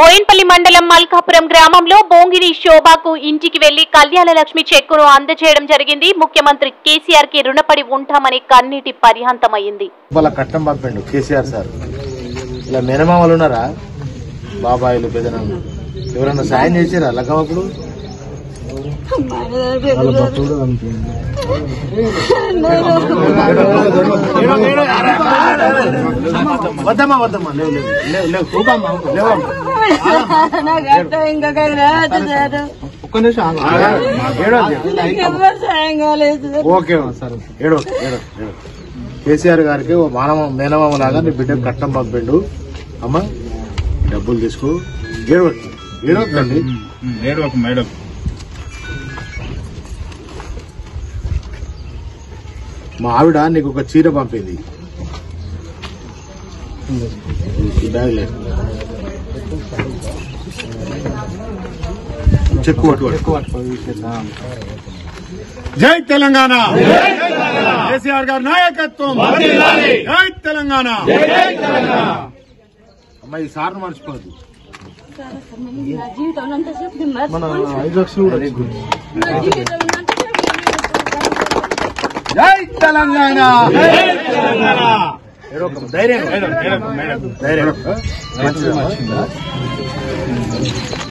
బోయిన్పల్లి మండలం మల్కాపురం గ్రామంలో బోంగిరి శోభాకు ఇంటికి వెళ్లి కళ్యాణ లక్ష్మి చెక్కును అందజేయడం జరిగింది ముఖ్యమంత్రి కేసీఆర్ కి రుణపడి ఉంటామని కన్నీటి పర్యాంతమైంది వాళ్ళ కట్టం పంపిండు కేసీఆర్ సార్ ఇలా మేనమామలు ఉన్నారా బాబాయిలు పెదనాలు ఎవరన్నా సాయం చేసారా లగ్గమప్పుడు వద్దమ్మా వద్దమ్మా లేవు లేవు లేవు లేవు ఊపమ్మా, లేవమ్మా. నాకు అర్థం ఇంకా కాదు సార్ ఒక్క నిమిషం ఆగు. ఏడవద్దు. నాకు ఎవరు సాయం కాలేదు ఓకే సార్ ఏడో ఏడో ఏడో కేసీఆర్ గారికి ఓ మానవ మేనమామ లాగా నీ బిడ్డకు కట్టం పంపిండు అమ్మా డబ్బులు తీసుకో ఏడవ ఏడవద్దండి ఏడవకు మేడం మా ఆవిడ నీకు ఒక చీర పంపింది ఈ బ్యాగ్ లేదు చెక్కు పట్టుకోండి జై తెలంగాణ కేసీఆర్ గారి నాయకత్వం జై తెలంగాణ అమ్మా ఈ సార్ను మర్చిపోద్దు నా జీవితం అంతసేపు నేను మన మర్చిపోను. ఐదు లక్షలు కూడా నీకు. నా జీవితం అంతసేపు నేను జై తెలంగాణ ఏడవకు. ధైర్యం మేడం మేడం మేడం ధైర్యం మంచిదా